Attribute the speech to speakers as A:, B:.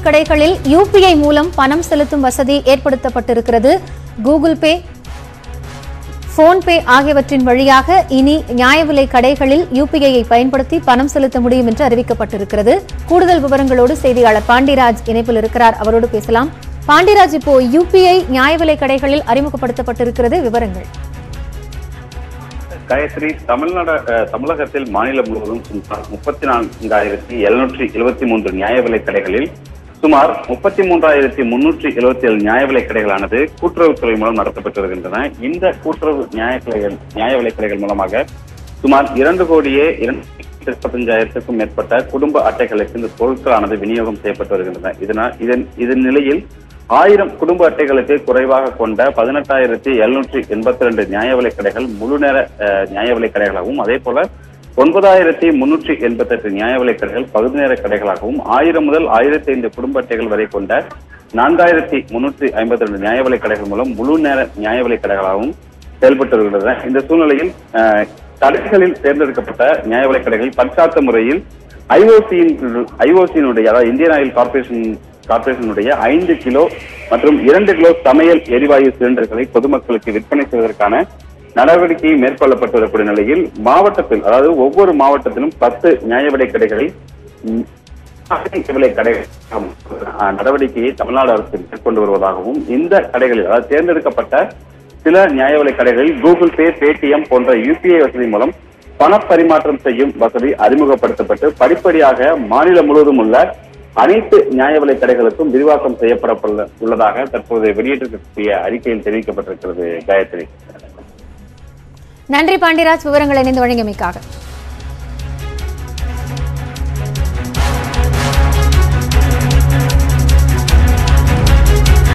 A: கடைகளில் யூபிஐ மூலம் பணம் செலுத்தும் வசதி ஏற்படுத்தப்பட்டிருக்கிறது கூகுள் பே போன்பே ஆகியவற்றின் வழியாக இனி நியாய விலை கடைகளில் யூபிஐயை பயன்படுத்தி பணம் செலுத்த முடியும் என்று அறிவிக்கப்பட்டிருக்கிறது கூடுதல் விவரங்களோடு செய்தியாளர் பாண்டிராஜ் இணைப்பில் இருக்கிறார் அவரோடு பேசலாம் பாண்டிராஜ் இப்போ யூபிஐ நியாய விலை கடைகளில் அறிமுகப்படுத்தப்பட்டிருக்கிறது விவரங்கள்
B: காயத்ரி தமிழ்நாடு அஹ், தமிழகத்தில் மாநிலம் முழுவதும் சுமார் முப்பத்தி நான்காயிரத்தி எழுநூற்றி எழுபத்தி மூன்று நியாய விலைக் கடைகளில் சுமார் முப்பத்தி மூன்றாயிரத்தி முன்னூற்றி எழுபத்தி ஏழு நியாய விலைக் கடைகளானது கூட்டுறவுத்துறை மூலம் நடத்தப்பட்டு வருகின்றன இந்த கூட்டுறவு நியாய கடைகள் நியாய விலைக் கடைகள் மூலமாக சுமார் இரண்டு கோடியே இரண்டு முப்பத்தஞ்சாயிரத்துக்கும் மேற்பட்ட குடும்ப அட்டைகளுக்கு இந்த பொருட்களானது விநியோகம் செய்யப்பட்டு வருகின்றன இதனால் இதன் இதன் நிலையில் ஆயிரம் குடும்ப அட்டைகளுக்கு குறைவாக கொண்ட பதினெட்டாயிரத்தி எழுநூற்றி எண்பத்தி ரெண்டு நியாய விலைக் கடைகள் முழு நேர அஹ், நியாய விலைக் கடைகளாகவும் அதே போல ஒன்பதாயிரத்தி முன்னூற்றி எண்பத்தெட்டு நியாய விலைக் கடைகள் பகுதி நேர கடைகளாகவும் ஆயிரம் முதல் ஆயிரத்தி ஐந்து குடும்ப அட்டைகள் வரை கொண்ட நான்காயிரத்தி முன்னூற்றி ஐம்பத்தி ரெண்டு நியாய விலைக் கடைகள் மூலம் முழு நேர நியாய விலைக் கடைகளாகவும் செயல்பட்டு வருகின்றன இந்த சூழ்நிலையில் அஹ், கடைகளில் தேர்ந்தெடுக்கப்பட்ட நியாய விலைக் கடைகள் பற்சார்த்த முறையில் ஐஓசியின் ஐஓசியினுடைய அதாவது இந்தியன் ஆயில் கார்பரேஷன் கார்பரேஷனுடைய ஐந்து கிலோ மற்றும் இரண்டு கிலோ சமையல் எரிவாயு சிலிண்டர்களை பொதுமக்களுக்கு விற்பனை செய்வதற்கான நடவடிக்கை மேற்கொள்ளப்பட்டு வரக்கூடிய நிலையில் மாவட்டத்தில் அதாவது ஒவ்வொரு மாவட்டத்திலும் பத்து நியாய விலை கடைகளை ம், நியாய விலை கடைகள் அஹ், நடவடிக்கையை தமிழ்நாடு அரசு மேற்கொண்டு வருவதாகவும் இந்த கடைகளில் அதாவது தேர்ந்தெடுக்கப்பட்ட சில நியாய விலை கடைகளில் கூகுள் பே பேடிஎம் போன்ற யுபிஐ வசதி மூலம் பணப்பரிமாற்றம் செய்யும் வசதி அறிமுகப்படுத்தப்பட்டு படிப்படியாக மாநிலம் முழுவதும் உள்ள அனைத்து நியாய விலை கடைகளுக்கும் விரிவாக்கம் செய்யப்பட உள்ள- உள்ளதாக தற்போது வெளியிட்டிருக்கக்கூடிய அறிக்கையில் தெரிவிக்கப்பட்டிருக்கிறது காயத்ரி
A: நன்றி பாண்டிராஜ் விவரங்களை இணைந்து வழங்கியமைக்காக